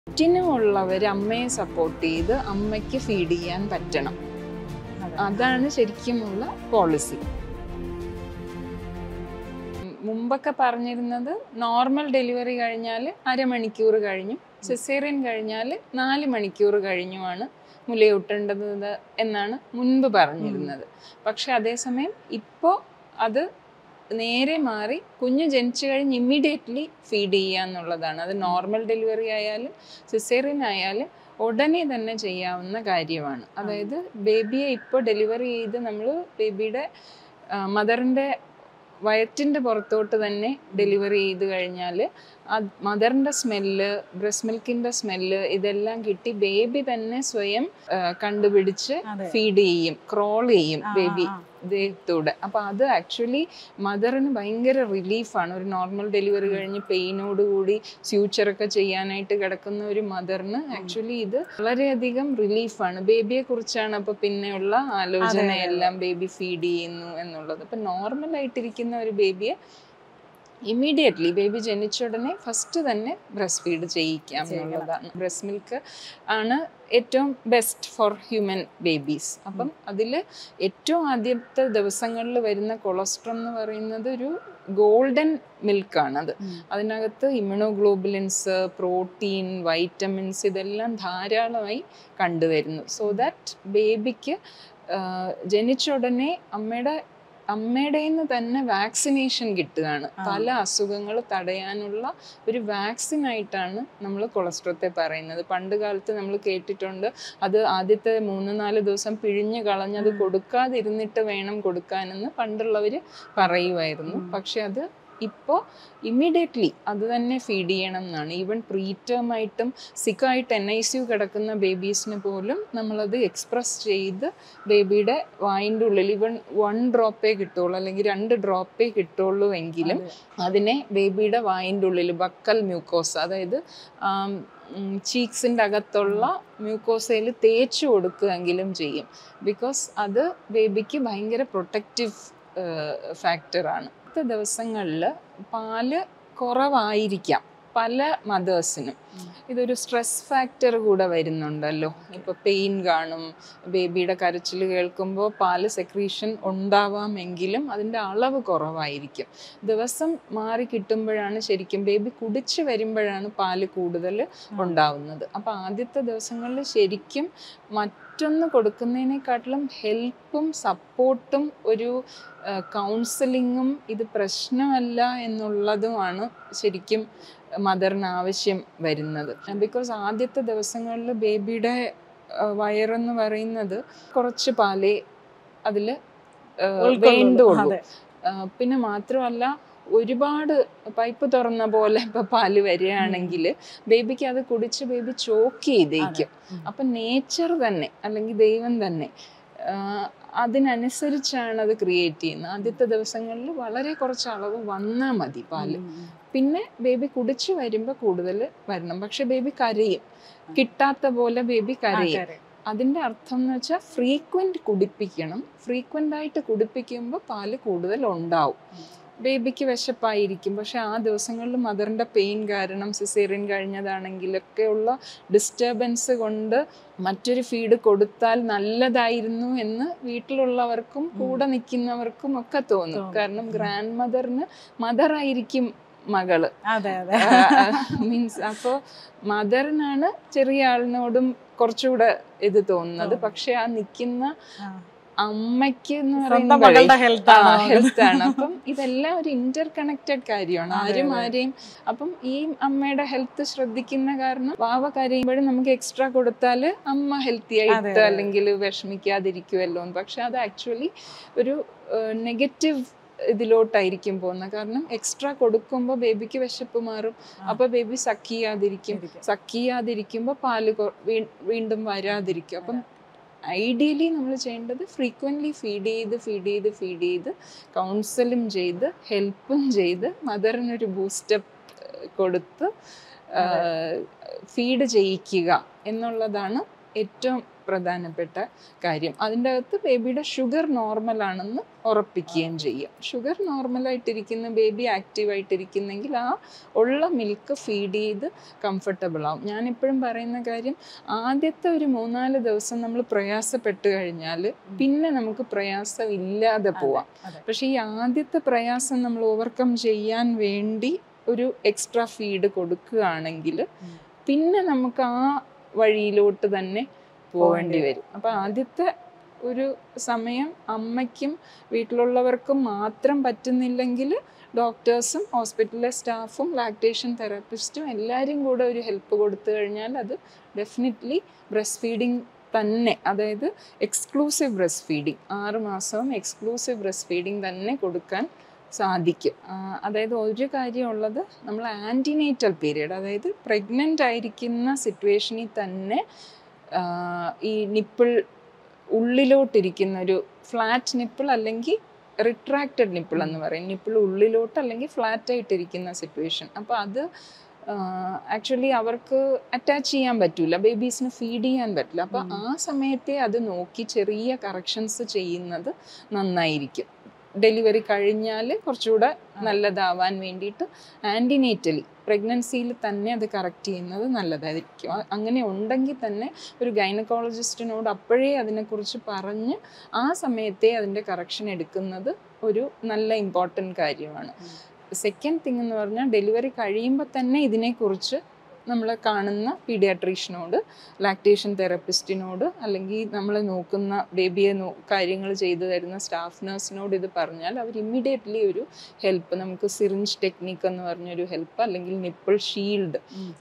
ചുറ്റിനുമുള്ളവർ അമ്മയെ സപ്പോർട്ട് ചെയ്ത് അമ്മയ്ക്ക് ഫീഡ് ചെയ്യാൻ പറ്റണം അതെ. അതാണ് ശരിക്കുമുള്ള പോളിസി മുമ്പൊക്കെ പറഞ്ഞിരുന്നത് നോർമൽ ഡെലിവറി കഴിഞ്ഞാൽ അരമണിക്കൂർ കഴിഞ്ഞു സിസേറിയൻ കഴിഞ്ഞാൽ നാല് മണിക്കൂർ കഴിഞ്ഞുമാണ് മുലയൂട്ടേണ്ടത് എന്നാണ് മുൻപ് പറഞ്ഞിരുന്നത് പക്ഷെ അതേസമയം ഇപ്പോൾ അത് നേരെ മാറി കുഞ്ഞ് ജനിച്ചു കഴിഞ്ഞ് ഇമ്മീഡിയറ്റ്ലി ഫീഡ് ചെയ്യുക എന്നുള്ളതാണ് അത് നോർമൽ ഡെലിവറി ആയാലും സിസേറിയൻ ആയാലും ഉടനെ തന്നെ ചെയ്യാവുന്ന കാര്യമാണ് അതായത് ബേബിയെ ഇപ്പോൾ ഡെലിവറി ചെയ്ത് നമ്മൾ ബേബിയുടെ മദറിൻ്റെ വയറ്റിൻ്റെ പുറത്തോട്ട് തന്നെ ഡെലിവറി ചെയ്ത് കഴിഞ്ഞാൽ മദറിൻ്റെ സ്മെല്ല് ബ്രസ്റ്റ് മിൽക്കിൻ്റെ സ്മെല്ല് ഇതെല്ലാം കിട്ടി ബേബി തന്നെ സ്വയം ആ, കണ്ടുപിടിച്ച് അതെ. ഫീഡ് ചെയ്യും ക്രോൾ ചെയ്യും ആ, ബേബി ആ, ദേഹത്തൂടെ അപ്പൊ അത് ആക്ച്വലി മദറിന് ഭയങ്കര റിലീഫാണ് ഒരു നോർമൽ ഡെലിവറി കഴിഞ്ഞ് പെയിനോട് കൂടി ഫ്യൂച്ചറൊക്കെ ചെയ്യാനായിട്ട് കിടക്കുന്ന ഒരു മദറിന് ആക്ച്വലി ഇത് വളരെയധികം റിലീഫാണ് ബേബിയെ കുറിച്ചാണ് അപ്പൊ പിന്നെയുള്ള ആലോചനയെല്ലാം ബേബി ഫീഡ് ചെയ്യുന്നു എന്നുള്ളത് അപ്പൊ നോർമൽ ആയിട്ടിരിക്കുന്ന ഒരു ബേബിയെ ഇമ്മീഡിയറ്റ്ലി ബേബി ജനിച്ച ഉടനെ ഫസ്റ്റ് തന്നെ ബ്രസ്റ്റ് ഫീഡ് ചെയ്യിക്കാം എന്നുള്ളതാണ് ബ്രസ്റ്റ് മിൽക്ക് ആണ് ഏറ്റവും ബെസ്റ്റ് ഫോർ ഹ്യൂമൻ ബേബീസ് അപ്പം അതിൽ ഏറ്റവും ആദ്യത്തെ ദിവസങ്ങളിൽ വരുന്ന കൊളസ്ട്രോൾ എന്ന് പറയുന്നത് ഒരു ഗോൾഡൻ മിൽക്കാണ് അത് ഉം. അതിനകത്ത് ഇമ്യൂണോഗ്ലോബുലിൻസ് പ്രോട്ടീൻ വൈറ്റമിൻസ് ഇതെല്ലാം ധാരാളമായി കണ്ടുവരുന്നു സോ ദാറ്റ് ബേബിക്ക് ജനിച്ച ഉടനെ അമ്മയുടെ അമ്മയുടെ നിന്ന് തന്നെ വാക്സിനേഷൻ കിട്ടുകയാണ് ആ. പല അസുഖങ്ങൾ തടയാനുള്ള ഒരു വാക്സിൻ ആയിട്ടാണ് നമ്മൾ കൊളസ്ട്രോത്തെ പറയുന്നത് പണ്ട് കാലത്ത് നമ്മൾ കേട്ടിട്ടുണ്ട് അത് ആദ്യത്തെ മൂന്ന് നാല് ദിവസം പിഴിഞ്ഞ് കളഞ്ഞത് ഉം. കൊടുക്കാതിരുന്നിട്ട് വേണം കൊടുക്കാനെന്ന് പണ്ടുള്ളവർ പറയുമായിരുന്നു ഉം. പക്ഷെ അത് ഇപ്പോൾ ഇമ്മീഡിയറ്റ്ലി അത് തന്നെ ഫീഡ് ചെയ്യണം എന്നാണ് ഈവൻ പ്രീറ്റേമായിട്ടും സിക്കായിട്ട് എൻ ഐ സി യു കിടക്കുന്ന ബേബീസിന് പോലും നമ്മളത് എക്സ്പ്രസ് ചെയ്ത് ബേബിയുടെ വായിൻ്റെ ഉള്ളിൽ ഈവൻ വൺ ഡ്രോപ്പേ കിട്ടുള്ളൂ അല്ലെങ്കിൽ രണ്ട് ഡ്രോപ്പേ കിട്ടുള്ളൂ എങ്കിലും അതെ. അതിനെ ബേബിയുടെ വായിൻ്റെ ഉള്ളിൽ ബക്കൽ മ്യൂക്കോസ് അതായത് ചീക്സിൻ്റെ അകത്തുള്ള മ്യൂക്കോസയിൽ തേച്ച് കൊടുക്കുകയെങ്കിലും ചെയ്യും ബിക്കോസ് അത് ബേബിക്ക് ഭയങ്കര പ്രൊട്ടക്റ്റീവ് ഫാക്ടറാണ് അടുത്ത ദിവസങ്ങളിൽ പാല് കുറവായിരിക്കാം പല മദേഴ്സിനും ഉം. ഇതൊരു സ്ട്രെസ് ഫാക്ടർ കൂടെ വരുന്നുണ്ടല്ലോ ഇപ്പോൾ പെയിൻ കാണും ബേബിയുടെ കരച്ചിൽ കേൾക്കുമ്പോൾ പാല് സെക്രീഷൻ ഉണ്ടാവാമെങ്കിലും അതിൻ്റെ അളവ് കുറവായിരിക്കും ദിവസം മാറി കിട്ടുമ്പോഴാണ് ശരിക്കും ബേബി കുടിച്ച് വരുമ്പോഴാണ് പാല് കൂടുതൽ ഉണ്ടാവുന്നത് അപ്പോൾ ആദ്യത്തെ ദിവസങ്ങളിൽ ശരിക്കും മറ്റൊന്ന് കൊടുക്കുന്നതിനെക്കാട്ടിലും ഹെൽപ്പും സപ്പോർട്ടും ഒരു കൗൺസിലിങ്ങും ഇത് പ്രശ്നമല്ല എന്നുള്ളതുമാണ് ശരിക്കും മദറിന് ആവശ്യം വരുന്നത് ബിക്കോസ് ആദ്യത്തെ ദിവസങ്ങളിൽ ബേബിയുടെ വയറെന്ന് പറയുന്നത് കുറച്ച് പാലേ അതിൽ ഉൾക്കൊള്ളുള്ളൂ. വേണ്ടുള്ളൂ അതെ. ആ, പിന്നെ മാത്രമല്ല ഒരുപാട് പൈപ്പ് തുറന്ന പോലെ ഇപ്പൊ പാല് വരികയാണെങ്കിൽ ബേബിക്ക് അത് കുടിച്ച് ബേബി ചോക്ക് ചെയ്തേക്കും ഉം. അപ്പൊ നേച്ചർ തന്നെ അല്ലെങ്കിൽ ദൈവം തന്നെ ആ, അതിനനുസരിച്ചാണ് അത് ക്രിയേറ്റ് ചെയ്യുന്നത് ആദ്യത്തെ ദിവസങ്ങളിൽ വളരെ കുറച്ച് അളവ് വന്നാൽ മതി പാല് ഉം, ഉം. പിന്നെ ബേബി കുടിച്ച് വരുമ്പോൾ കൂടുതൽ വരണം പക്ഷെ ബേബി കരയും കിട്ടാത്ത പോലെ ബേബി ആ, കരയും correct. അതിന്റെ അർത്ഥം എന്ന് വെച്ചാൽ ഫ്രീക്വന്റ് കുടിപ്പിക്കണം ഫ്രീക്വന്റ് ആയിട്ട് കുടിപ്പിക്കുമ്പോൾ പാല് കൂടുതൽ ഉണ്ടാവും ഉം. ബേബിക്ക് വിശപ്പായിരിക്കും പക്ഷെ ആ ദിവസങ്ങളിൽ മദറിന്റെ പെയിൻ കാരണം സിസേറിയൻ കഴിഞ്ഞതാണെങ്കിലൊക്കെയുള്ള ഡിസ്റ്റർബൻസ് കൊണ്ട് മറ്റൊരു ഫീഡ് കൊടുത്താൽ നല്ലതായിരുന്നു എന്ന് വീട്ടിലുള്ളവർക്കും കൂടെ നിൽക്കുന്നവർക്കും ഒക്കെ തോന്നും തോന്നും. കാരണം ഗ്രാൻഡ് മദറിന് മദർ ആയിരിക്കും മകള് അതെ അതെ മീൻസ് അപ്പോൾ മദറിനാണ് ചെറിയ ആളിനോടും കുറച്ചുകൂടെ ഇത് തോന്നുന്നത് തോന്നും. പക്ഷെ ആ നിൽക്കുന്ന ആ. അമ്മയ്ക്ക് എന്ന് സ്വന്തം പറയുമ്പോഴേ മകളുടെ ഹെൽത്ത് ആണ് ഹെൽത്ത് ആണ് അപ്പം ഇതെല്ലാം ഒരു ഇന്റർ കണക്റ്റഡ് കാര്യമാണ് അതെ, ആരും അതെ. ആരെയും അപ്പം ഈ അമ്മയുടെ ഹെൽത്ത് ശ്രദ്ധിക്കുന്ന കാരണം വാവ കരയുമ്പോഴും നമുക്ക് എക്സ്ട്രാ കൊടുത്താൽ അമ്മ ഹെൽത്തി അതെ, ആയിട്ട് അതെ. അല്ലെങ്കിൽ വിഷമിക്കാതിരിക്കുമല്ലോ എന്ന് പക്ഷെ അത് ആക്ച്വലി ഒരു നെഗറ്റീവ് ഇതിലോട്ടായിരിക്കും പോകുന്നത് കാരണം എക്സ്ട്രാ കൊടുക്കുമ്പോൾ ബേബിക്ക് വിശപ്പ് മാറും ആ. അപ്പൊ ബേബി സക്ക് ചെയ്യാതിരിക്കും ഇരിക്കും. സക്ക് ചെയ്യാതിരിക്കുമ്പോൾ പാല് കൊ- വീ- വീണ്ടും വരാതിരിക്കും അപ്പം ഐഡിയലി നമ്മൾ ചെയ്യേണ്ടത് ഫ്രീക്വൻ്റ്ലി ഫീഡ് ചെയ്ത് ഫീഡ് ചെയ്ത് ഫീഡ് ചെയ്ത് കൗൺസിലും ചെയ്ത് ഹെൽപ്പും ചെയ്ത് മദറിനൊരു ബൂസ്റ്റപ്പ് കൊടുത്ത് ഫീഡ് ചെയ്യിക്കുക എന്നുള്ളതാണ് ഏറ്റവും പ്രധാനപ്പെട്ട കാര്യം അതിൻ്റെ അകത്ത് ബേബിയുടെ ഷുഗർ നോർമൽ ആണെന്ന് ഉറപ്പിക്കുകയും ചെയ്യുക ഷുഗർ നോർമലായിട്ടിരിക്കുന്ന ബേബി ആക്റ്റീവായിട്ടിരിക്കുന്നെങ്കിൽ ആ ഉള്ള മിൽക്ക് ഫീഡ് ചെയ്ത് കംഫർട്ടബിൾ ആവും ഞാനിപ്പോഴും പറയുന്ന കാര്യം ആദ്യത്തെ ഒരു മൂന്നാല് ദിവസം നമ്മൾ പ്രയാസപ്പെട്ട് കഴിഞ്ഞാൽ പിന്നെ നമുക്ക് പ്രയാസം ഇല്ലാതെ പോവാം അതെ. പക്ഷേ ഈ ആദ്യത്തെ പ്രയാസം നമ്മൾ ഓവർകം ചെയ്യാൻ വേണ്ടി ഒരു എക്സ്ട്രാ ഫീഡ് കൊടുക്കുകയാണെങ്കിൽ ഉം. പിന്നെ നമുക്ക് ആ വഴിയിലോട്ട് തന്നെ പോവേണ്ടി വരും അപ്പൊ ആദ്യത്തെ ഒരു സമയം അമ്മയ്ക്കും വീട്ടിലുള്ളവർക്കും മാത്രം പറ്റുന്നില്ലെങ്കിൽ ഡോക്ടേഴ്സും ഹോസ്പിറ്റലിലെ സ്റ്റാഫും ലാക്ടേഷൻ തെറാപ്പിസ്റ്റും എല്ലാവരും കൂടെ ഒരു ഹെൽപ്പ് കൊടുത്തു കഴിഞ്ഞാൽ അത് ഡെഫിനറ്റ്ലി ബ്രസ്റ്റ് ഫീഡിങ് തന്നെ അതായത് എക്സ്ക്ലൂസീവ് ബ്രസ്റ്റ് ഫീഡിങ് ആറ് മാസവും എക്സ്ക്ലൂസീവ് ബ്രസ്റ്റ് ഫീഡിങ് തന്നെ കൊടുക്കാൻ സാധിക്കും ആ, അതായത് ഒരു കാര്യമുള്ളത് നമ്മൾ ആൻറ്റിനേറ്റൽ പീരീഡ് അതായത് പ്രഗ്നൻ്റ് ആയിരിക്കുന്ന സിറ്റുവേഷനിൽ തന്നെ ആ, ഈ നിപ്പിൾ ഉള്ളിലോട്ടിരിക്കുന്ന ഒരു ഫ്ലാറ്റ് നിപ്പിൾ അല്ലെങ്കിൽ റിട്രാക്റ്റഡ് നിപ്പിൾ എന്ന് പറയും നിപ്പിൾ ഉള്ളിലോട്ട് അല്ലെങ്കിൽ ഫ്ലാറ്റ് ആയിട്ടിരിക്കുന്ന സിറ്റുവേഷൻ അപ്പോൾ അത് ആക്ച്വലി അവർക്ക് അറ്റാച്ച് ചെയ്യാൻ പറ്റൂല ബേബീസിന് ഫീഡ് ചെയ്യാൻ പറ്റില്ല അപ്പോൾ ഉം. ആ സമയത്തെ അത് നോക്കി ചെറിയ കറക്ഷൻസ് ചെയ്യുന്നത് നന്നായിരിക്കും ഡെലിവറി കഴിഞ്ഞാൽ കുറച്ചുകൂടെ നല്ലതാവാൻ വേണ്ടിയിട്ട് ആൻറ്റിനേറ്റലി പ്രഗ്നൻസിയിൽ തന്നെ അത് കറക്റ്റ് ചെയ്യുന്നത് നല്ലതായിരിക്കും അ- അങ്ങനെ ഉണ്ടെങ്കിൽ തന്നെ ഒരു ഗൈനക്കോളജിസ്റ്റിനോട് അപ്പോഴേ അതിനെക്കുറിച്ച് പറഞ്ഞ് ആ സമയത്തെ അതിൻ്റെ കറക്ഷൻ എടുക്കുന്നത് ഒരു നല്ല ഇമ്പോർട്ടൻറ്റ് കാര്യമാണ് ഉം. സെക്കൻഡ് തിങ് എന്ന് പറഞ്ഞാൽ ഡെലിവറി കഴിയുമ്പോൾ തന്നെ ഇതിനെക്കുറിച്ച് നമ്മൾ കാണുന്ന പീഡിയാട്രീഷ്യനോട് ലാക്ടേഷൻ തെറപ്പിസ്റ്റിനോട് അല്ലെങ്കിൽ നമ്മൾ നോക്കുന്ന ബേബിയെ നോ കാര്യങ്ങൾ ചെയ്തു തരുന്ന സ്റ്റാഫ് നഴ്സിനോട് ഇത് പറഞ്ഞാൽ അവർ ഇമ്മീഡിയറ്റ്ലി ഒരു ഹെൽപ്പ് നമുക്ക് സിറിഞ്ച് ടെക്നിക്ക് എന്ന് പറഞ്ഞൊരു ഹെൽപ്പ് അല്ലെങ്കിൽ നിപ്പിൾ ഷീൽഡ് ഉം.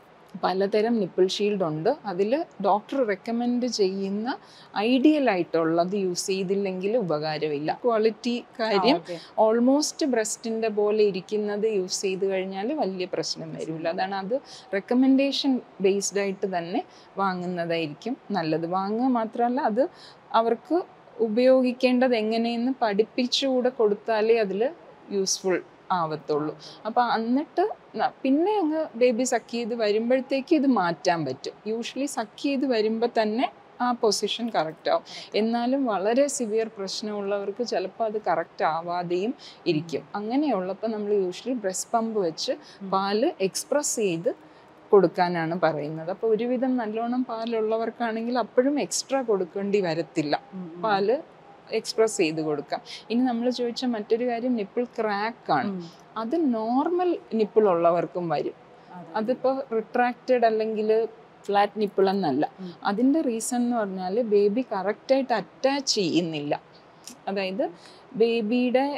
പലതരം നിപ്പിൾ ഷീൽഡ് ഉണ്ട് അതിൽ ഡോക്ടർ റെക്കമെൻഡ് ചെയ്യുന്ന ഐഡിയൽ ആയിട്ടുള്ളത് യൂസ് ചെയ്തില്ലെങ്കിൽ ഉപകാരമില്ല ക്വാളിറ്റി കാര്യം ആ, okay. ഓൾമോസ്റ്റ് ബ്രസ്റ്റിൻ്റെ പോലെ ഇരിക്കുന്നത് യൂസ് ചെയ്ത് കഴിഞ്ഞാൽ വലിയ പ്രശ്നം വരില്ല അതാണ് അത് റെക്കമെൻഡേഷൻ ബേസ്ഡ് ആയിട്ട് തന്നെ വാങ്ങുന്നതായിരിക്കും നല്ലത് വാങ്ങുക മാത്രമല്ല അത് അവർക്ക് ഉപയോഗിക്കേണ്ടത് എങ്ങനെയെന്ന് പഠിപ്പിച്ചുകൂടെ കൊടുത്താലേ അതിൽ യൂസ്ഫുൾ ആവത്തുള്ളൂ അപ്പോൾ എന്നിട്ട് ന- പിന്നെ അങ്ങ് ബേബി സക്ക് ചെയ്ത് വരുമ്പോഴത്തേക്ക് ഇത് മാറ്റാൻ പറ്റും യൂഷ്വലി സക്ക് ചെയ്ത് വരുമ്പോൾ തന്നെ ആ പൊസിഷൻ കറക്റ്റ് ആവും എന്നാലും വളരെ സിവിയർ പ്രശ്നമുള്ളവർക്ക് ചിലപ്പോൾ അത് കറക്റ്റ് ആവാതെയും ഇരിക്കും അങ്ങനെയുള്ളപ്പോൾ നമ്മൾ യൂഷ്വലി ബ്രസ്റ്റ് പമ്പ് വെച്ച് ഉം. പാല് എക്സ്പ്രസ് ചെയ്ത് കൊടുക്കാനാണ് പറയുന്നത് അപ്പോൾ ഒരുവിധം നല്ലോണം പാലുള്ളവർക്കാണെങ്കിൽ അപ്പോഴും എക്സ്ട്രാ കൊടുക്കേണ്ടി വരത്തില്ല ഉം, ഉം. പാല് എക്സ്പ്രസ് ചെയ്ത് കൊടുക്കാം ഇനി നമ്മൾ ചോദിച്ച മറ്റൊരു കാര്യം നിപ്പിൾ ക്രാക്ക് ആണ് ഉം. അത് നോർമൽ നിപ്പിൾ ഉള്ളവർക്കും വരും അതെ. അതിപ്പോൾ റിട്രാക്റ്റഡ് അല്ലെങ്കിൽ ഫ്ലാറ്റ് നിപ്പിൾ എന്നല്ല ഉം. അതിൻ്റെ റീസൺ എന്ന് പറഞ്ഞാൽ ബേബി കറക്റ്റായിട്ട് അറ്റാച്ച് ചെയ്യുന്നില്ല അതായത് ബേബിയുടെ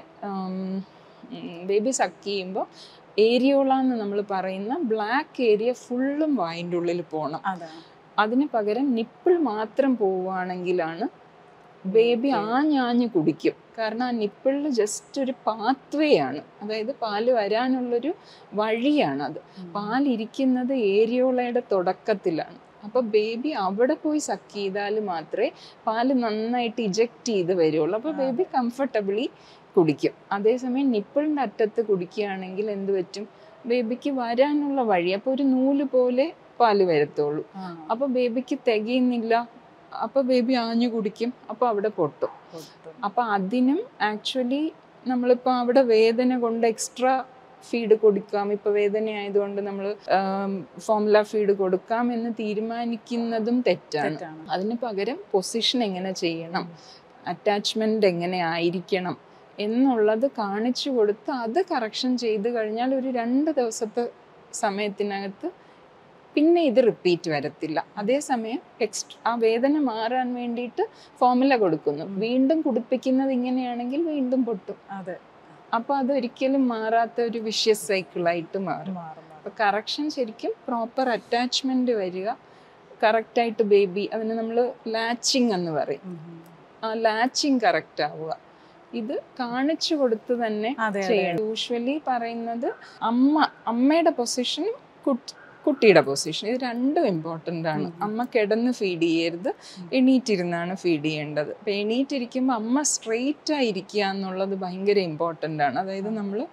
ബേബി സക്ക് ചെയ്യുമ്പോൾ ഏരിയോള എന്ന് നമ്മൾ പറയുന്ന ബ്ലാക്ക് ഏരിയ ഫുള്ളും വായിൻ്റെ ഉള്ളിൽ പോകണം അതെ. അതിന് പകരം നിപ്പിൾ മാത്രം പോവുകയാണെങ്കിലാണ് ബേബി Okay. ആഞ്ഞാഞ്ഞ് കുടിക്കും കാരണം ആ നിപ്പിളിൽ ജസ്റ്റ് ഒരു പാത്വേ ആണ് അതായത് പാല് വരാനുള്ളൊരു വഴിയാണ് അത് ഉം. പാലിരിക്കുന്നത് ഏരിയോളയുടെ തുടക്കത്തിലാണ് അപ്പോൾ ബേബി അവിടെ പോയി സക്ക് ചെയ്താൽ മാത്രമേ പാല് നന്നായിട്ട് ഇജക്റ്റ് ചെയ്ത് വരുള്ളൂ അപ്പോൾ ആ. ബേബി കംഫർട്ടബിളി കുടിക്കും അതേസമയം നിപ്പിളിൻ്റെ അറ്റത്ത് കുടിക്കുകയാണെങ്കിൽ എന്ത് പറ്റും ബേബിക്ക് വരാനുള്ള വഴി അപ്പോൾ ഒരു നൂല് പോലെ പാല് വരത്തുള്ളൂ ആ, അപ്പോൾ ബേബിക്ക് തികയുന്നില്ല അപ്പോൾ ബേബി ആഞ്ഞു കുടിക്കും അപ്പോൾ അവിടെ പൊട്ടും കൊടുത്തു. അപ്പോൾ അതിനും ആക്ച്വലി നമ്മളിപ്പോൾ അവിടെ വേദന കൊണ്ട് എക്സ്ട്രാ ഫീഡ് കൊടുക്കാം ഇപ്പോൾ വേദന ആയതുകൊണ്ട് നമ്മൾ ഫോമുല ഫീഡ് കൊടുക്കാം എന്ന് തീരുമാനിക്കുന്നതും തെറ്റാണ് തെറ്റാണ്. അതിന് പകരം പൊസിഷൻ എങ്ങനെ ചെയ്യണം അറ്റാച്ച്മെന്റ് എങ്ങനെ ആയിരിക്കണം എന്നുള്ളത് കാണിച്ചു കൊടുത്ത് അത് കറക്ഷൻ ചെയ്ത് കഴിഞ്ഞാൽ ഒരു രണ്ട് ദിവസത്തെ സമയത്തിനകത്ത് പിന്നെ ഇത് റിപ്പീറ്റ് വരത്തില്ല അതേസമയം എക്സ്റ്റ് ആ വേദന മാറാൻ വേണ്ടിയിട്ട് ഫോമുല കൊടുക്കുന്നു ഉം. വീണ്ടും കുടിപ്പിക്കുന്നത് ഇങ്ങനെയാണെങ്കിൽ വീണ്ടും പൊട്ടും അതെ അപ്പോൾ അതൊരിക്കലും മാറാത്ത ഒരു വിഷ്യസ് സൈക്കിളായിട്ട് മാറും മാറും, മാറും. അപ്പോൾ കറക്ഷൻ ശരിക്കും പ്രോപ്പർ അറ്റാച്ച്മെന്റ് വരിക കറക്റ്റായിട്ട് ബേബി അതിന് നമ്മൾ ലാച്ചിങ് എന്ന് പറയും ഉം, ഉം. ആ ലാച്ചിങ് കറക്റ്റ് ആവുക ഇത് കാണിച്ചു കൊടുത്ത് തന്നെ അതെ, അതെ. ചെയ്യണം യൂഷ്വലി പറയുന്നത് അമ്മ അമ്മയുടെ പൊസിഷനും കുട്ടിയുടെ പൊസിഷൻ ഇത് രണ്ടും ഇമ്പോർട്ടൻ്റ് ആണ് ഉം. അമ്മ കിടന്ന് ഫീഡ് ചെയ്യരുത് ഉം. എണീറ്റിരുന്നാണ് ഫീഡ് ചെയ്യേണ്ടത് അപ്പം എണീറ്റിരിക്കുമ്പോൾ അമ്മ സ്ട്രെയിറ്റ് ആയിരിക്കുക എന്നുള്ളത് ഭയങ്കര ഇമ്പോർട്ടൻ്റ് ആണ് അതായത് നമ്മൾ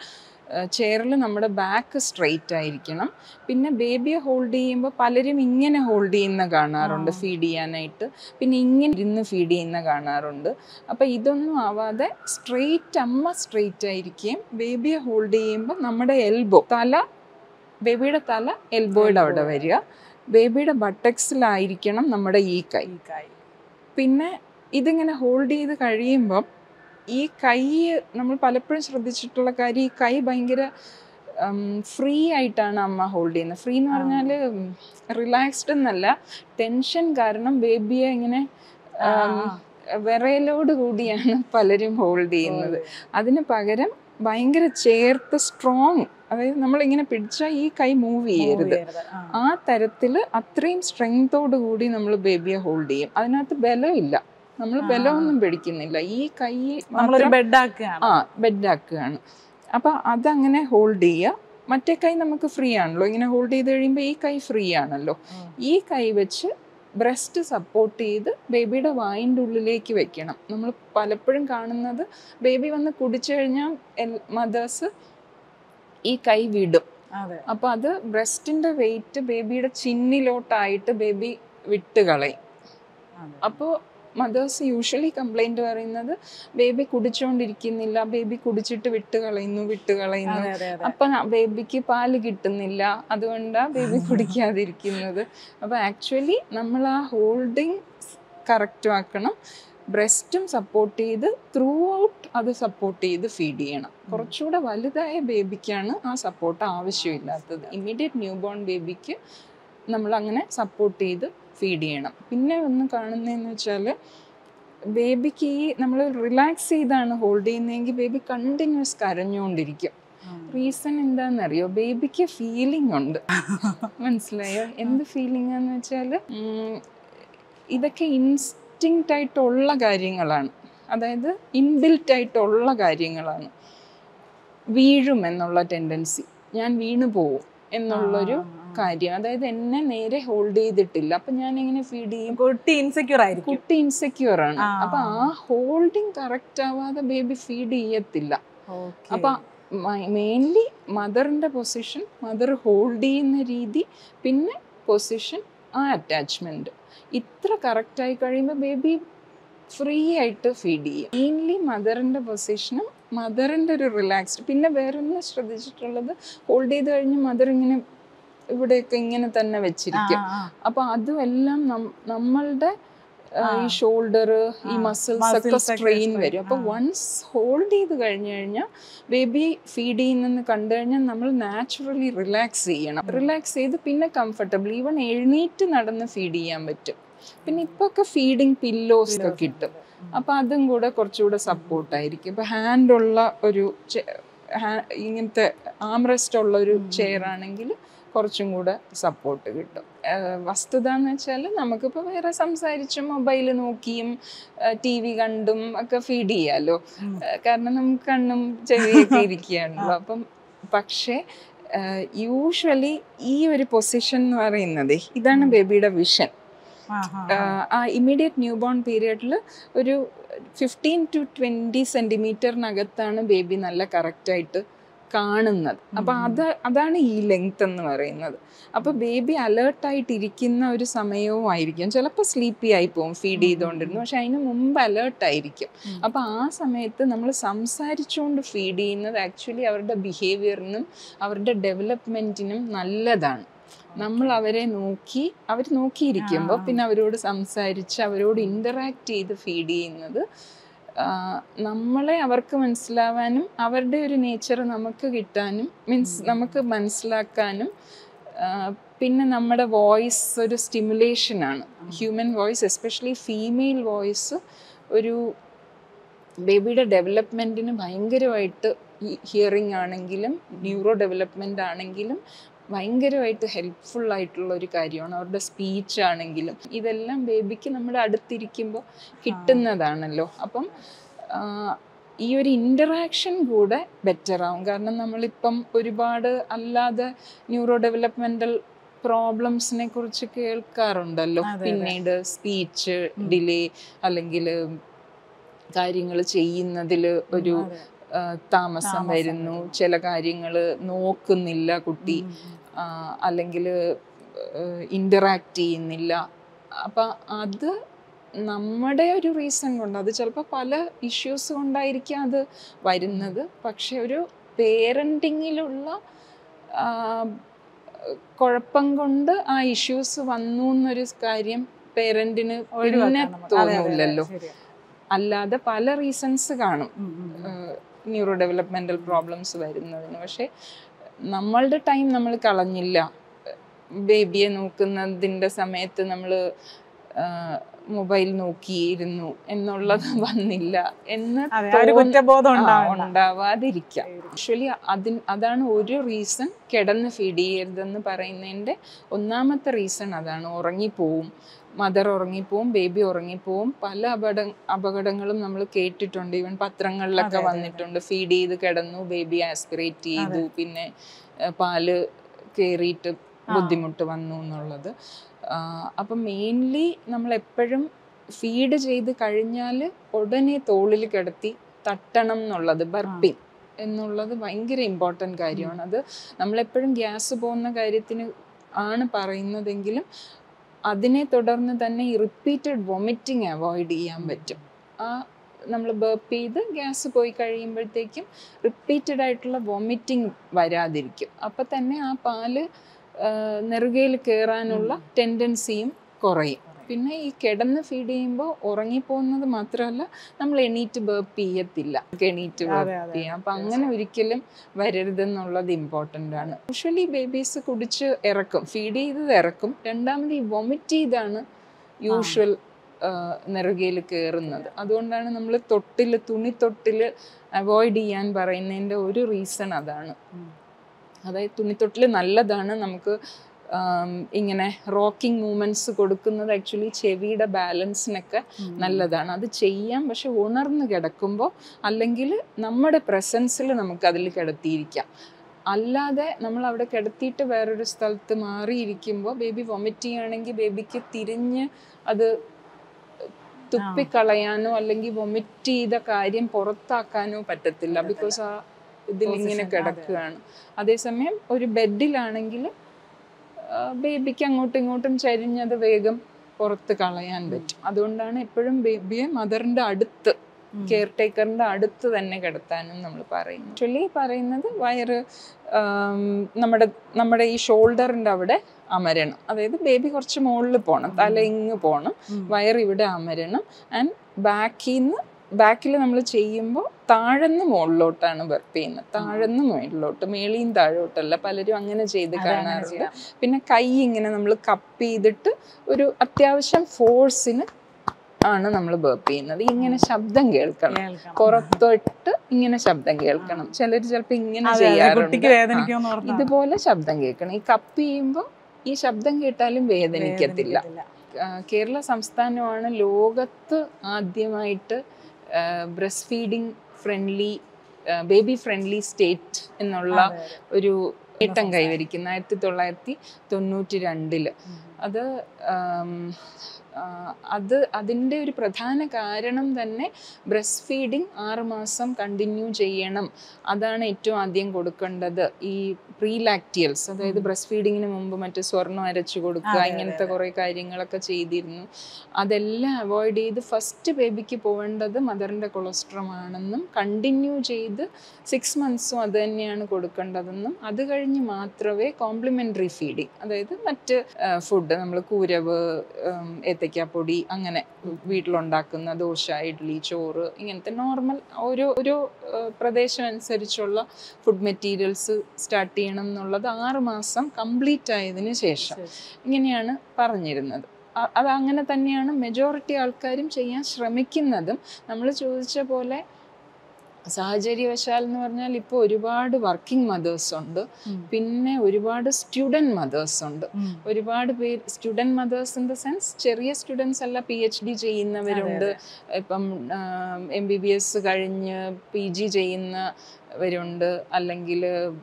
ചെയറിൽ നമ്മുടെ ബാക്ക് സ്ട്രെയിറ്റ് ആയിരിക്കണം പിന്നെ ബേബിയെ ഹോൾഡ് ചെയ്യുമ്പോൾ പലരും ഇങ്ങനെ ഹോൾഡ് ചെയ്യുന്ന കാണാറുണ്ട് ആ. ഫീഡ് ചെയ്യാനായിട്ട് പിന്നെ ഇങ്ങനെ ഇരുന്ന് ഫീഡ് ചെയ്യുന്ന കാണാറുണ്ട് അപ്പോൾ ഇതൊന്നും ആവാതെ സ്ട്രെയിറ്റ് അമ്മ സ്ട്രെയിറ്റ് ആയിരിക്കുകയും ബേബിയെ ഹോൾഡ് ചെയ്യുമ്പോൾ നമ്മുടെ എൽബോ തല ബേബിയുടെ തല എൽബോയുടെ അവിടെ Elbow. വരിക ബേബിയുടെ ബട്ടക്സിലായിരിക്കണം നമ്മുടെ ഈ കൈ ഈ കായ് പിന്നെ ഇതിങ്ങനെ ഹോൾഡ് ചെയ്ത് കഴിയുമ്പം ഈ കൈ നമ്മൾ പലപ്പോഴും ശ്രദ്ധിച്ചിട്ടുള്ള കാര്യം ഈ കൈ ഭയങ്കര ഫ്രീ ആയിട്ടാണ് അമ്മ ഹോൾഡ് ചെയ്യുന്നത് ഫ്രീ എന്ന് ആ. പറഞ്ഞാൽ റിലാക്സ്ഡ് എന്നല്ല ടെൻഷൻ കാരണം ബേബിയെ ഇങ്ങനെ ആ, ഉം, വിറയലോട് കൂടിയാണ് പലരും ഹോൾഡ് ചെയ്യുന്നത് അതിന് പകരം ഭയങ്കര ചേർത്ത് സ്ട്രോങ് അതായത് നമ്മളിങ്ങനെ പിടിച്ചാൽ ഈ കൈ മൂവ് ചെയ്യരുത് ആ തരത്തിൽ അത്രയും സ്ട്രെങ്തോട് കൂടി നമ്മൾ ബേബിയെ ഹോൾഡ് ചെയ്യും അതിനകത്ത് ബലമില്ല നമ്മൾ ആ. ബലമൊന്നും പിടിക്കുന്നില്ല ഈ കൈ നമ്മളൊരു മാത്രം ബെഡ് ആക്കുകയാണ് ആ ബെഡാക്കുകയാണ് അപ്പൊ അതങ്ങനെ ഹോൾഡ് ചെയ്യുക മറ്റേ കൈ നമുക്ക് ഫ്രീ ആണല്ലോ ഇങ്ങനെ ഹോൾഡ് ചെയ്ത് കഴിയുമ്പോൾ ഈ കൈ ഫ്രീ ആണല്ലോ ഉം. ഈ കൈ വെച്ച് ബ്രസ്റ്റ് സപ്പോർട്ട് ചെയ്ത് ബേബിയുടെ വായിൻ്റെ ഉള്ളിലേക്ക് വെക്കണം നമ്മൾ പലപ്പോഴും കാണുന്നത് ബേബി വന്ന് കുടിച്ചു കഴിഞ്ഞാൽ മദേഴ്സ് ഈ കൈ വിടും അതെ അപ്പോൾ അത് ബ്രസ്റ്റിൻ്റെ വെയിറ്റ് ബേബിയുടെ ചിന്നിലോട്ടായിട്ട് ബേബി വിട്ട് കളയും അതെ. അപ്പോൾ മദേഴ്സ് യൂഷ്വലി കംപ്ലൈൻറ്റ് പറയുന്നത് ബേബി കുടിച്ചുകൊണ്ടിരിക്കുന്നില്ല ബേബി കുടിച്ചിട്ട് വിട്ട് കളയുന്നു വിട്ട് കളയുന്നു അതെ അതെ അതെ അപ്പം ബേബിക്ക് പാല് കിട്ടുന്നില്ല അതുകൊണ്ടാണ് ബേബി കുടിക്കാതിരിക്കുന്നത് അപ്പോൾ ആക്ച്വലി നമ്മൾ ആ ഹോൾഡിങ് കറക്റ്റും ആക്കണം ബ്രസ്റ്റും സപ്പോർട്ട് ചെയ്ത് ത്രൂ ഔട്ട് അത് സപ്പോർട്ട് ചെയ്ത് ഫീഡ് ചെയ്യണം കുറച്ചുകൂടെ വലുതായ ബേബിക്കാണ് ആ സപ്പോർട്ട് ആവശ്യമില്ലാത്തത് ഇമ്മീഡിയറ്റ് ന്യൂ ബോൺ ബേബിക്ക് നമ്മൾ അങ്ങനെ സപ്പോർട്ട് ചെയ്ത് ഫീഡ് ചെയ്യണം പിന്നെ ഒന്ന് കാണുന്നതെന്ന് വെച്ചാൽ ബേബിക്ക് ഈ നമ്മൾ റിലാക്സ് ചെയ്താണ് ഹോൾഡ് ചെയ്യുന്നതെങ്കിൽ ബേബി കണ്ടിന്യൂസ് കരഞ്ഞുകൊണ്ടിരിക്കും ഉം. റീസൺ എന്താണെന്നറിയോ ബേബിക്ക് ഫീലിംഗ് ഉണ്ട് മനസ്സിലായോ എന്ത് ഫീലിംഗ് എന്ന് വെച്ചാൽ ഇതൊക്കെ ഇൻസ്റ്റിങ്ക്റ്റ് ആയിട്ടുള്ള കാര്യങ്ങളാണ് അതായത് ഇൻബിൽറ്റ് ആയിട്ടുള്ള കാര്യങ്ങളാണ് വീഴും എന്നുള്ള ടെൻഡൻസി ഞാൻ വീണു പോവും എന്നുള്ളൊരു ആ, ആ, ആ. കാര്യം അതായത് എന്നെ നേരെ ഹോൾഡ് ചെയ്തിട്ടില്ല അപ്പൊ ഞാൻ എങ്ങനെ ഫീഡ് ചെയ്യും കുട്ടി ഇൻസെക്യൂർ ആയിരിക്കും കുട്ടി ഇൻസെക്യൂർ ആണ് ആ. അപ്പൊ ആ ഹോൾഡിങ് കറക്റ്റ് ആവാതെ ബേബി ഫീഡ് ചെയ്യത്തില്ല Okay. അപ്പൊ മെയിൻലി മദറിന്റെ പൊസിഷൻ മദർ ഹോൾഡ് ചെയ്യുന്ന രീതി പിന്നെ പൊസിഷൻ ആ അറ്റാച്ച്മെന്റ് ഇത്ര കറക്റ്റ് ആയി കഴിയുമ്പോൾ ബേബി ഫ്രീ ആയിട്ട് ഫീഡ് ചെയ്യും മെയിൻലി മദറിന്റെ പൊസിഷനും മദറിന്റെ ഒരു റിലാക്സ്ഡ് പിന്നെ വേറൊന്ന് ശ്രദ്ധിച്ചിട്ടുള്ളത് ഹോൾഡ് ചെയ്ത് കഴിഞ്ഞ് മദർ ഇങ്ങനെ ഇവിടെയൊക്കെ ഇങ്ങനെ തന്നെ വെച്ചിരിക്കും ആ, ആ, അപ്പൊ അതും എല്ലാം നം- നമ്മളുടെ ആ, ഈ ആ. ഷോൾഡർ ഈ ആ, മസിൽസ് ഒക്കെ muscles ഒക്കെ സ്ട്രെയിൻ strain, വരും അപ്പൊ ആ. വൺസ് ഹോൾഡ് ചെയ്ത് കഴിഞ്ഞു കഴിഞ്ഞാൽ ബേബി ഫീഡ് ചെയ്യുന്നെന്ന് കണ്ടു കഴിഞ്ഞാൽ നമ്മൾ നാച്ചുറലി റിലാക്സ് ചെയ്യണം റിലാക്സ് ചെയ്ത് പിന്നെ കംഫർട്ടബിൾ ഈവൻ എഴുന്നേറ്റ് നടന്ന് ഫീഡ് ചെയ്യാൻ പറ്റും പിന്നെ ഇപ്പൊ ഒക്കെ ഫീഡിങ് പില്ലോസ് ഒക്കെ കിട്ടും അപ്പൊ അതും കൂടെ കുറച്ചുകൂടെ സപ്പോർട്ടായിരിക്കും ഇപ്പൊ ഹാൻഡ് ഉള്ള ഒരു ചെ- ഹാ- ഇങ്ങനത്തെ ആംറെസ്റ്റ് ഉള്ള ഒരു ചെയർ ആണെങ്കിൽ കുറച്ചും കൂടെ സപ്പോർട്ട് കിട്ടും ഏഹ് വസ്തുത എന്ന് വെച്ചാൽ നമുക്കിപ്പോൾ വേറെ സംസാരിച്ചും മൊബൈൽ നോക്കിയും ടി വി കണ്ടും ഒക്കെ ഫീഡ് ചെയ്യാമല്ലോ ഉം. ഏഹ് കാരണം നമുക്ക് കണ്ണും ചെവിയൊക്കെ ഇരിക്കുകയാണല്ലോ അപ്പം പക്ഷേ യൂഷ്വലി ഈ ഒരു പൊസിഷൻ എന്ന് പറയുന്നത് ഇതാണ് ബേബിയുടെ വിഷൻ ആ, ആ, ആ. ആ ഇമ്മീഡിയറ്റ് ന്യൂ ബോൺ പീരിയഡിൽ ഒരു ഫിഫ്റ്റീൻ ടു ട്വൻറ്റി സെൻറ്റിമീറ്ററിനകത്താണ് ബേബി നല്ല കറക്റ്റായിട്ട് കാണുന്നത് അപ്പം അത് അതാണ് ഈ ലെങ്ത് എന്ന് പറയുന്നത് അപ്പോൾ ബേബി അലേർട്ടായിട്ടിരിക്കുന്ന ഒരു സമയവും ആയിരിക്കും ചിലപ്പോൾ സ്ലീപ്പി ആയി പോകും ഫീഡ് ചെയ്തുകൊണ്ടിരുന്നു പക്ഷെ അതിന് മുമ്പ് അലേർട്ടായിരിക്കും ഉം. അപ്പോൾ ആ സമയത്ത് നമ്മൾ സംസാരിച്ചുകൊണ്ട് ഫീഡ് ചെയ്യുന്നത് ആക്ച്വലി അവരുടെ ബിഹേവിയറിനും അവരുടെ ഡെവലപ്മെൻറ്റിനും നല്ലതാണ് നമ്മൾ അവരെ നോക്കി അവർ നോക്കിയിരിക്കുമ്പോൾ ആ. പിന്നെ അവരോട് സംസാരിച്ച് അവരോട് ഇൻ്ററാക്ട് ചെയ്ത് ഫീഡ് ചെയ്യുന്നത് ആ, നമ്മളെ അവർക്ക് മനസ്സിലാവാനും അവരുടെ ഒരു നേച്ചർ നമുക്ക് കിട്ടാനും മീൻസ് നമുക്ക് മനസ്സിലാക്കാനും ആ, പിന്നെ നമ്മുടെ വോയിസ് ഒരു സ്റ്റിമുലേഷനാണ് human voice especially female voice ഒരു ബേബിയുടെ ഡെവലപ്മെൻറ്റിന് ഭയങ്കരമായിട്ട് ഹിയറിംഗ് ആണെങ്കിലും ന്യൂറോ ഡെവലപ്മെൻ്റ് ആണെങ്കിലും ഭയങ്കരമായിട്ട് ഹെൽപ്ഫുൾ ആയിട്ടുള്ള ഒരു കാര്യമാണ് അവരുടെ സ്പീച്ച് ആണെങ്കിലും ഇതെല്ലാം ബേബിക്ക് നമ്മുടെ അടുത്തിരിക്കുമ്പോൾ കിട്ടുന്നതാണല്ലോ അപ്പം ആ, ഈ ഒരു ഇൻ്ററാക്ഷൻ കൂടെ ബെറ്റർ ആവും കാരണം നമ്മളിപ്പം ഒരുപാട് അല്ലാതെ ന്യൂറോ ഡെവലപ്മെൻ്റൽ പ്രോബ്ലംസിനെ കുറിച്ച് കേൾക്കാറുണ്ടല്ലോ അതെ, അതെ. പിന്നീട് സ്പീച്ച് ഡിലേ അല്ലെങ്കിൽ കാര്യങ്ങൾ ചെയ്യുന്നതിൽ ഒരു അതെ. ആ, താമസം താമസം വരുന്നു വരുന്നു. ചില കാര്യങ്ങൾ നോക്കുന്നില്ല കുട്ടി ഉം, ഉം. അല്ലെങ്കിൽ ഇൻ്ററാക്ട് ചെയ്യുന്നില്ല അപ്പം അത് നമ്മുടെ ഒരു റീസൺ കൊണ്ട് അത് ചിലപ്പോൾ പല ഇഷ്യൂസ് കൊണ്ടായിരിക്കാം അത് വരുന്നത് പക്ഷെ ഒരു പേരൻറ്റിങ്ങിലുള്ള കുഴപ്പം കൊണ്ട് ആ ഇഷ്യൂസ് വന്നു എന്നൊരു കാര്യം പേരൻറ്റിന് പിന്നെ ഒഴിവാക്കാൻ നമുക്ക്. അതെ, അതെ, അതെ, തോന്നൂലല്ലോ ശരിയാ. അല്ലാതെ പല റീസൺസ് കാണും ഉം, ഉം, ഉം. ന്യൂറോ ഡെവലപ്മെന്റൽ പ്രോബ്ലംസ് വരുന്നതിന് പക്ഷെ നമ്മളുടെ ടൈം നമ്മൾ കളഞ്ഞില്ല ബേബിയെ നോക്കുന്നതിൻ്റെ സമയത്ത് നമ്മൾ മൊബൈൽ നോക്കിയിരുന്നു എന്നുള്ളത് വന്നില്ല എന്ന് അതെ ആ ഒരു തോന്ന- കുറ്റബോധം ആ, ഉണ്ടാവണ്ട ഉണ്ടാവാതിരിക്കാം ആക്ച്വലി അതിൻ അതാണ് ഒരു റീസൺ കിടന്ന് ഫീഡ് ചെയ്യരുതെന്ന് പറയുന്നതിൻ്റെ ഒന്നാമത്തെ റീസൺ അതാണ് ഉറങ്ങിപ്പോവും മദർ ഉറങ്ങിപ്പോവും ബേബി ഉറങ്ങിപ്പോവും പല അപകട അപകടങ്ങളും നമ്മൾ കേട്ടിട്ടുണ്ട് ഈവൻ പത്രങ്ങളിലൊക്കെ അതെ, അതെ, വന്നിട്ടുണ്ട് ഫീഡ് ചെയ്ത് കിടന്നു ബേബി ആസ്പിറേറ്റ് ചെയ്തു പിന്നെ ഏഹ്, പാല് കയറിയിട്ട് ബുദ്ധിമുട്ട് വന്നു എന്നുള്ളത് ആഹ് അപ്പം മെയിൻലി നമ്മൾ എപ്പോഴും ഫീഡ് ചെയ്ത് കഴിഞ്ഞാൽ ഉടനെ തോളിൽ കിടത്തി തട്ടണം എന്നുള്ളത് ബർപ്പിംഗ് എന്നുള്ളത് ഭയങ്കര ഇമ്പോർട്ടൻ്റ് കാര്യമാണ് അത് നമ്മളെപ്പോഴും ഗ്യാസ് പോകുന്ന കാര്യത്തിന് ആണ് പറയുന്നതെങ്കിലും അതിനെ തുടർന്ന് തന്നെ ഈ റിപ്പീറ്റഡ് വൊമിറ്റിംഗ് അവോയ്ഡ് ചെയ്യാൻ പറ്റും ആ നമ്മൾ ബേപ്പ് ചെയ്ത് ഗ്യാസ് പോയി കഴിയുമ്പോഴത്തേക്കും റിപ്പീറ്റഡ് ആയിട്ടുള്ള വൊമിറ്റിംഗ് വരാതിരിക്കും അപ്പം തന്നെ ആ പാല് നെറുകയിൽ കയറാനുള്ള ടെൻഡൻസിയും കുറയും പിന്നെ ഈ കിടന്ന് ഫീഡ് ചെയ്യുമ്പോൾ ഉറങ്ങിപ്പോകുന്നത് മാത്രമല്ല നമ്മൾ എണീറ്റ് ബേപ്പ് ചെയ്യത്തില്ല എണീറ്റ് അതെ, ബേപ്പ് അതെ, ചെയ്യാം അപ്പം അങ്ങനെ ഒരിക്കലും വരരുതെന്നുള്ളത് ഇമ്പോർട്ടൻ്റ് ആണ് യൂഷ്വലി ബേബീസ് കുടിച്ച് ഇറക്കും ഫീഡ് ചെയ്തത് ഇറക്കും രണ്ടാമത് ഈ വൊമിറ്റ് ചെയ്താണ് യൂഷ്വൽ നെറുകയിൽ കയറുന്നത് അതുകൊണ്ടാണ് നമ്മൾ തൊട്ടിൽ തുണി തൊട്ടിൽ അവോയ്ഡ് ചെയ്യാൻ പറയുന്നതിൻ്റെ ഒരു റീസൺ അതാണ് ഉം. അതായത് തുണിത്തൊട്ടിൽ നല്ലതാണ് നമുക്ക് ആം, ഇങ്ങനെ റോക്കിംഗ് മൂവ്മെന്റ്സ് കൊടുക്കുന്നത് ആക്ച്വലി ചെവിയുടെ ബാലൻസിനൊക്കെ ഉം. നല്ലതാണ് അത് ചെയ്യാം പക്ഷെ ഉണർന്ന് കിടക്കുമ്പോൾ അല്ലെങ്കിൽ നമ്മുടെ പ്രസൻസിൽ നമുക്ക് അതിൽ കിടത്തിയിരിക്കാം അല്ലാതെ നമ്മൾ അവിടെ കിടത്തിയിട്ട് വേറൊരു സ്ഥലത്ത് മാറിയിരിക്കുമ്പോൾ ബേബി വൊമിറ്റ് ചെയ്യുകയാണെങ്കിൽ ബേബിക്ക് തിരിഞ്ഞ് അത് തുപ്പിക്കളയാനോ അല്ലെങ്കിൽ വൊമിറ്റ് ചെയ്ത കാര്യം പുറത്താക്കാനോ പറ്റത്തില്ല ബിക്കോസ് ആ ഇതിലിങ്ങനെ Position, അതെ. കിടക്കുകയാണ് അതേസമയം ഒരു ബെഡിലാണെങ്കിൽ ബേബിക്ക് അങ്ങോട്ടും ഇങ്ങോട്ടും ചരിഞ്ഞത് വേഗം പുറത്ത് കളയാൻ പറ്റും അതുകൊണ്ടാണ് എപ്പോഴും ബേബിയെ മദറിന്റെ അടുത്ത് ഉം. കെയർ ടേക്കറിന്റെ അടുത്ത് തന്നെ കിടത്താനും നമ്മൾ പറയുന്നു ആക്ച്വലി പറയുന്നത് വയറ് ആം, നമ്മുടെ നമ്മുടെ ഈ ഷോൾഡറിന്റെ അവിടെ അമരണം അതായത് ബേബി കുറച്ച് മുകളിൽ പോകണം തല ഇങ്ങ് പോകണം ഉം. വയർ ഇവിടെ അമരണം ആൻഡ് ബാക്കിൽ നിന്ന് ബാക്കിൽ നമ്മൾ ചെയ്യുമ്പോൾ താഴെന്ന് മുകളിലോട്ടാണ് ബർപ്പ് ചെയ്യുന്നത് താഴെന്ന് മുകളിലോട്ട് മേളിയും താഴോട്ടല്ല പലരും അങ്ങനെ ചെയ്ത് അതെ, അങ്ങനെ കാണാറുണ്ട് ചെയ്യാം. പിന്നെ കൈ ഇങ്ങനെ നമ്മൾ കപ്പ് ചെയ്തിട്ട് ഒരു അത്യാവശ്യം ഫോഴ്സിന് ആണ് നമ്മൾ ബേപ്പ് ചെയ്യുന്നത് ഇങ്ങനെ ശബ്ദം കേൾക്കണം കേൾക്കണം. പുറത്തോട്ട് ഇങ്ങനെ ശബ്ദം കേൾക്കണം ചിലർ ചിലപ്പോൾ ഇങ്ങനെ അതെ, അതെ, ചെയ്യാറുണ്ട് കുട്ടിക്ക് ആ. വേദനിക്കുമെന്ന് ഓർത്താണ്. ഇതുപോലെ ശബ്ദം കേൾക്കണം ഈ കപ്പ് ചെയ്യുമ്പോൾ ഈ ശബ്ദം കേട്ടാലും വേദനിക്കത്തില്ല വേദനിക്കത്തില്ല. ആ, കേരള സംസ്ഥാനമാണ് ലോകത്ത് ആദ്യമായിട്ട് breast feeding friendly baby friendly state എന്നുള്ള അതെ, അതെ. ഒരു നേട്ടം കൈവരിക്കുന്ന ആയിരത്തി തൊള്ളായിരത്തി തൊണ്ണൂറ്റി രണ്ടില് ഉം. അത് ആം, ആ, അത് അതിൻ്റെ ഒരു പ്രധാന കാരണം തന്നെ ബ്രസ്റ്റ് ഫീഡിങ് ആറുമാസം കണ്ടിന്യൂ ചെയ്യണം അതാണ് ഏറ്റവും ആദ്യം കൊടുക്കേണ്ടത് ഈ പ്രീ ലാക്ടിയൽസ് അതായത് ബ്രസ്റ്റ് ഫീഡിങ്ങിന് മുമ്പ് മറ്റേ സ്വർണ്ണം അരച്ചു കൊടുക്കുക അതെ, അതെ, ഇങ്ങനത്തെ കുറേ കാര്യങ്ങളൊക്കെ ചെയ്തിരുന്നു അതെല്ലാം അവോയ്ഡ് ചെയ്ത് ഫസ്റ്റ് ബേബിക്ക് പോവേണ്ടത് മദറിൻ്റെ കൊളസ്ട്രോം ആണെന്നും കണ്ടിന്യൂ ചെയ്ത് സിക്സ് മന്ത്സും അത് തന്നെയാണ് കൊടുക്കേണ്ടതെന്നും അത് കഴിഞ്ഞ് മാത്രമേ കോംപ്ലിമെൻ്ററി ഫീഡിങ് അതായത് മറ്റ് ഫുഡ് നമ്മൾ കൂരവ് ഉം, ഏത്തയ്ക്കാപ്പൊടി അങ്ങനെ വീട്ടിലുണ്ടാക്കുന്ന ദോശ ഇഡ്ഡലി ചോറ് ഇങ്ങനത്തെ നോർമൽ ഓരോ ഓരോ ആ, പ്രദേശം അനുസരിച്ചുള്ള ഫുഡ് മെറ്റീരിയൽസ് സ്റ്റാർട്ട് ചെയ്യണം എന്നുള്ളത് ആറ് മാസം കംപ്ലീറ്റ് ആയതിനു ശേഷം ശരി. ഇങ്ങനെയാണ് പറഞ്ഞിരുന്നത് അ- അത് അങ്ങനെ തന്നെയാണ് മെജോറിറ്റി ആൾക്കാരും ചെയ്യാൻ ശ്രമിക്കുന്നതും നമ്മൾ ചോദിച്ച പോലെ സാഹചര്യവശാൽ എന്ന് പറഞ്ഞാൽ ഇപ്പോൾ ഒരുപാട് വർക്കിംഗ് മദേഴ്സ് ഉണ്ട് ഉം. പിന്നെ ഒരുപാട് സ്റ്റുഡൻറ് മദേഴ്സ് ഉണ്ട് ഉം. ഒരുപാട് പേര് student mothers in the sense ചെറിയ സ്റ്റുഡൻസ് അല്ല പി എച്ച് ഡി ചെയ്യുന്നവരുണ്ട് ഇപ്പം എം ബി ബി എസ് കഴിഞ്ഞ് പി ജി ചെയ്യുന്നവരുണ്ട് അല്ലെങ്കിൽ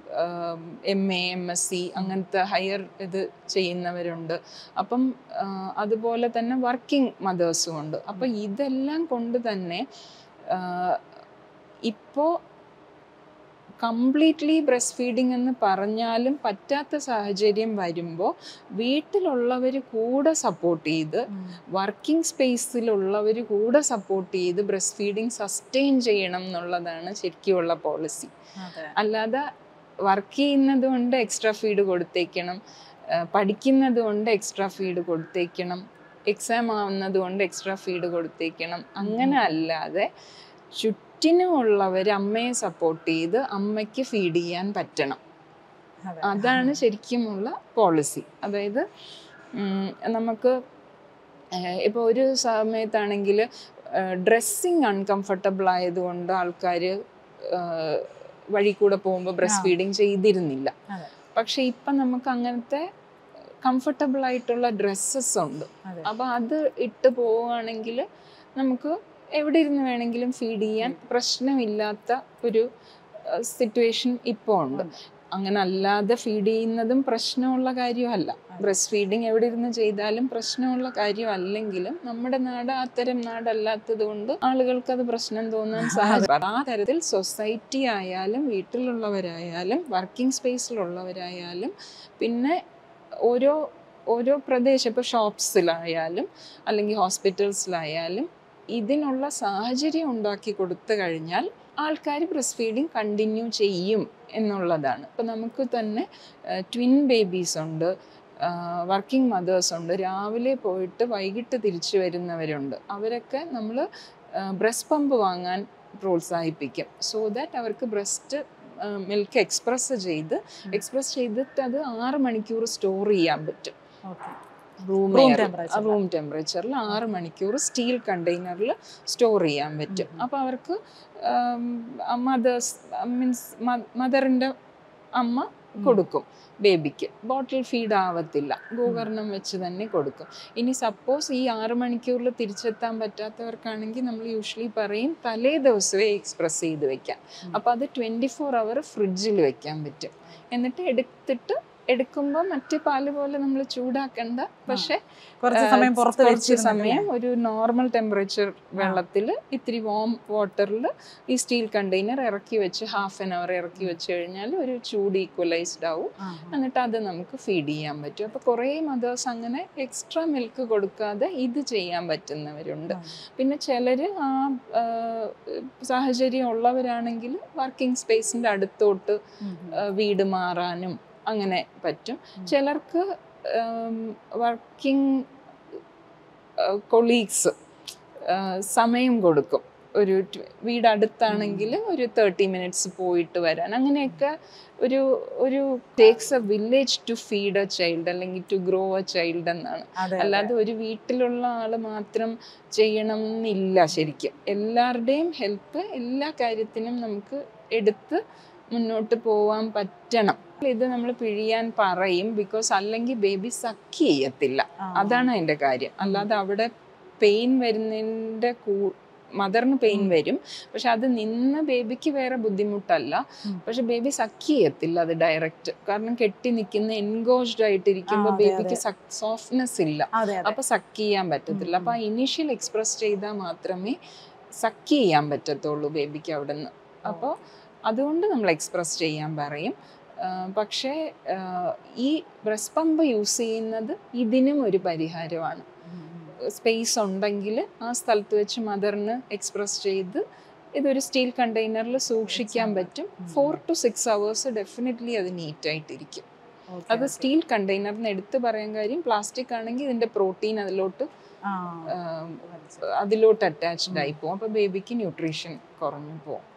M A M S C അങ്ങനത്തെ ഹയർ ഇത് ചെയ്യുന്നവരുണ്ട് അപ്പം ആ, അതുപോലെ തന്നെ വർക്കിംഗ് മദേഴ്സും ഉണ്ട് അപ്പം ഇതെല്ലാം കൊണ്ട് തന്നെ ഇപ്പോൾ കംപ്ലീറ്റ്ലി ബ്രസ്റ്റ് ഫീഡിംഗ് എന്ന് പറഞ്ഞാലും പറ്റാത്ത സാഹചര്യം വരുമ്പോൾ വീട്ടിലുള്ളവർ കൂടെ സപ്പോർട്ട് ചെയ്ത് വർക്കിംഗ് സ്പേസിലുള്ളവർ കൂടെ സപ്പോർട്ട് ചെയ്ത് ബ്രസ്റ്റ് ഫീഡിങ് സസ്റ്റെയിൻ ചെയ്യണം എന്നുള്ളതാണ് ശരിക്കുമുള്ള പോളിസി അതെ അല്ലാതെ വർക്ക് ചെയ്യുന്നത് കൊണ്ട് എക്സ്ട്രാ ഫീഡ് കൊടുത്തേക്കണം ആ, പഠിക്കുന്നത് കൊണ്ട് എക്സ്ട്രാ ഫീഡ് കൊടുത്തേക്കണം എക്സാം ആവുന്നത് കൊണ്ട് എക്സ്ട്രാ ഫീഡ് കൊടുത്തേക്കണം അങ്ങനെ അല്ലാതെ ചുറ്റിനുമുള്ളവർ അമ്മയെ സപ്പോർട്ട് ചെയ്ത് അമ്മയ്ക്ക് ഫീഡ് ചെയ്യാൻ പറ്റണം അതെ അതാണ് ശരിക്കുമുള്ള പോളിസി അതായത് ഉം, നമുക്ക് ഇപ്പോൾ ഒരു സമയത്താണെങ്കിൽ ഡ്രസ്സിങ് അൺകംഫർട്ടബിൾ ആയതുകൊണ്ട് ആൾക്കാർ വഴി കൂടെ പോകുമ്പോൾ ബ്രസ്റ്റ് ആ. ഫീഡിങ് ചെയ്തിരുന്നില്ല അതെ. പക്ഷെ ഇപ്പം നമുക്ക് അങ്ങനത്തെ കംഫർട്ടബിൾ ആയിട്ടുള്ള ഡ്രസ്സസ് ഉണ്ട് അതെ അപ്പോൾ അത് ഇട്ട് പോവുകയാണെങ്കിൽ നമുക്ക് എവിടെ ഇരുന്ന് വേണമെങ്കിലും ഫീഡ് ചെയ്യാൻ പ്രശ്നമില്ലാത്ത ഒരു സിറ്റുവേഷൻ ഇപ്പോൾ ഉണ്ട് ഉണ്ട്. അങ്ങനെ അല്ലാതെ ഫീഡ് ചെയ്യുന്നതും പ്രശ്നമുള്ള കാര്യമല്ല ബ്രസ്റ്റ് ഫീഡിങ് എവിടെ ഇരുന്ന് ചെയ്താലും പ്രശ്നമുള്ള കാര്യമല്ലെങ്കിലും നമ്മുടെ നാട് അത്തരം നാടല്ലാത്തത് കൊണ്ട് ആളുകൾക്ക് അത് പ്രശ്നം തോന്നാൻ സാധ്യത ആ തരത്തിൽ സൊസൈറ്റി ആയാലും വീട്ടിലുള്ളവരായാലും വർക്കിംഗ് സ്പേസിലുള്ളവരായാലും പിന്നെ ഓരോ ഓരോ പ്രദേശം ഇപ്പോൾ ഷോപ്സിലായാലും അല്ലെങ്കിൽ ഹോസ്പിറ്റൽസിലായാലും ഇതിനുള്ള സാഹചര്യം ഉണ്ടാക്കി കൊടുത്തു കഴിഞ്ഞാൽ ആൾക്കാർ ബ്രസ്റ്റ് ഫീഡിങ് കണ്ടിന്യൂ ചെയ്യും എന്നുള്ളതാണ് ഇപ്പം നമുക്ക് തന്നെ ട്വിൻ ബേബീസ് ഉണ്ട് വർക്കിംഗ് മദേഴ്സ് ഉണ്ട് രാവിലെ പോയിട്ട് വൈകിട്ട് തിരിച്ചു വരുന്നവരുണ്ട് അവരൊക്കെ നമ്മൾ ബ്രസ്റ്റ് പമ്പ് വാങ്ങാൻ പ്രോത്സാഹിപ്പിക്കും സോ ദാറ്റ് അവർക്ക് ബ്രസ്റ്റ് മിൽക്ക് എക്സ്പ്രസ് ചെയ്ത് എക്സ്പ്രസ് ചെയ്തിട്ട് അത് ആറ് മണിക്കൂർ സ്റ്റോർ ചെയ്യാൻ പറ്റും ഓക്കെ റൂം Room temperature ല്. റൂം ടെമ്പറേച്ചറിൽ ആറ് മണിക്കൂർ സ്റ്റീൽ കണ്ടെയ്നറിൽ സ്റ്റോർ ചെയ്യാൻ പറ്റും ഉം. അപ്പോൾ അവർക്ക് മദേഴ്സ് മീൻസ് മദറിൻ്റെ അമ്മ കൊടുക്കും ബേബിക്ക് ബോട്ടിൽ ഫീഡ് ആവത്തില്ല ഗോകർണം വെച്ച് തന്നെ കൊടുക്കും ഇനി സപ്പോസ് ഈ ആറ് മണിക്കൂറിൽ തിരിച്ചെത്താൻ പറ്റാത്തവർക്കാണെങ്കിൽ നമ്മൾ യൂഷ്വലി പറയും തലേ ദിവസമേ എക്സ്പ്രസ് ചെയ്ത് വെക്കാം ഉം. അപ്പോൾ അത് ട്വൻറ്റി ഫോർ അവർ ഫ്രിഡ്ജിൽ വെക്കാൻ പറ്റും എന്നിട്ട് എടുത്തിട്ട് എടുക്കുമ്പോൾ മറ്റേ പാല് പോലെ നമ്മൾ ചൂടാക്കണ്ട പക്ഷെ കുറച്ച് സമയം പുറത്ത് കുറച്ച് വെച്ചിരുന്നിട്ട് സമയം ഒരു നോർമൽ ടെമ്പറേച്ചർ വെള്ളത്തിൽ ഇത്തിരി വാം വാട്ടറിൽ ഈ സ്റ്റീൽ കണ്ടെയ്നർ ഇറക്കി വെച്ച് ഹാഫ് ആൻ അവർ ഇറക്കി വെച്ച് കഴിഞ്ഞാൽ ഒരു ചൂട് ഈക്വലൈസ്ഡ് ആവും ആ, എന്നിട്ട് അത് നമുക്ക് ഫീഡ് ചെയ്യാൻ പറ്റും അപ്പോൾ കുറേ മദേഴ്സ് അങ്ങനെ എക്സ്ട്രാ മിൽക്ക് കൊടുക്കാതെ ഇത് ചെയ്യാൻ പറ്റുന്നവരുണ്ട് ആ. പിന്നെ ചിലർ ആ ആ, സാഹചര്യം ഉള്ളവരാണെങ്കിൽ വർക്കിംഗ് സ്പേസിൻ്റെ അടുത്തോട്ട് ഉം, ഉം. ആ, വീട് മാറാനും അങ്ങനെ പറ്റും ഉം. ചിലർക്ക് വർക്കിംഗ് കൊളീഗ്സ് സമയം കൊടുക്കും ഒരു tw- വീട് അടുത്താണെങ്കിൽ ഒരു തേർട്ടി മിനിറ്റ്സ് പോയിട്ട് വരാൻ അങ്ങനെയൊക്കെ ഒരു ഒരു takes a village to feed a child അല്ലെങ്കിൽ ടു ഗ്രോ എ ചൈൽഡ് എന്നാണ് അതെ, അതെ. അല്ലാതെ ഒരു വീട്ടിലുള്ള ആൾ മാത്രം ചെയ്യണം എന്നില്ല ശരിക്കും എല്ലാവരുടെയും ഹെൽപ്പ് എല്ലാ കാര്യത്തിനും നമുക്ക് എടുത്ത് മുന്നോട്ട് പോവാൻ പറ്റണം ഇത് നമ്മൾ പിഴിയാൻ പറയും ബിക്കോസ് അല്ലെങ്കിൽ ബേബി സക്ക് ചെയ്യത്തില്ല ആ. അതാണ് അതിൻ്റെ കാര്യം അല്ലാതെ അവിടെ പെയിൻ വരുന്നതിൻ്റെ കൂ മദറിന് പെയിൻ ഉം. വരും പക്ഷെ അത് നിന്ന് ബേബിക്ക് വേറെ ബുദ്ധിമുട്ടല്ല ഉം. പക്ഷെ ബേബി സക്ക് ചെയ്യത്തില്ല അത് ഡയറക്റ്റ് കാരണം കെട്ടി നിൽക്കുന്ന എൻഗോജ്ഡ് ആയിട്ടിരിക്കുമ്പോൾ ആ, അതെ, ബേബിക്ക് സോഫ്റ്റ്നെസ് ഇല്ല അതെ അതെ അപ്പൊ സക്ക് ചെയ്യാൻ പറ്റത്തില്ല ഉം, അപ്പൊ ആ ഇനീഷ്യൽ എക്സ്പ്രസ് ചെയ്താൽ മാത്രമേ സക്ക് ചെയ്യാൻ പറ്റത്തുള്ളൂ ബേബിക്ക് അവിടെ നിന്ന് അപ്പോൾ അതുകൊണ്ട് നമ്മൾ എക്സ്പ്രസ് ചെയ്യാൻ പറയും ആ, പക്ഷേ ആ, ഈ ബ്രസ്റ്റ് പമ്പ് യൂസ് ചെയ്യുന്നത് ഇതിനും ഒരു പരിഹാരമാണ് ഉം, ഉം. സ്പേസ് ഉണ്ടെങ്കിൽ ആ സ്ഥലത്ത് വെച്ച് മദറിന് എക്സ്പ്രസ് ചെയ്ത് ഇതൊരു സ്റ്റീൽ കണ്ടെയ്നറിൽ സൂക്ഷിക്കാൻ പറ്റും ഉം. Four to six hours definitely അത് നീറ്റായിട്ടിരിക്കും ഓക്കെ, അത് ഓക്കെ. സ്റ്റീൽ കണ്ടെയ്നറിന് എടുത്ത് പറയാൻ കാര്യം പ്ലാസ്റ്റിക് ആണെങ്കിൽ ഇതിന്റെ പ്രോട്ടീൻ അതിലോട്ട് ആ, ആം, മനസ്സിലായി. അതിലോട്ട് അറ്റാച്ച്ഡ് ഉം. ആയി പോകും അപ്പൊ ബേബിക്ക് ന്യൂട്രീഷൻ കുറഞ്ഞു പോകും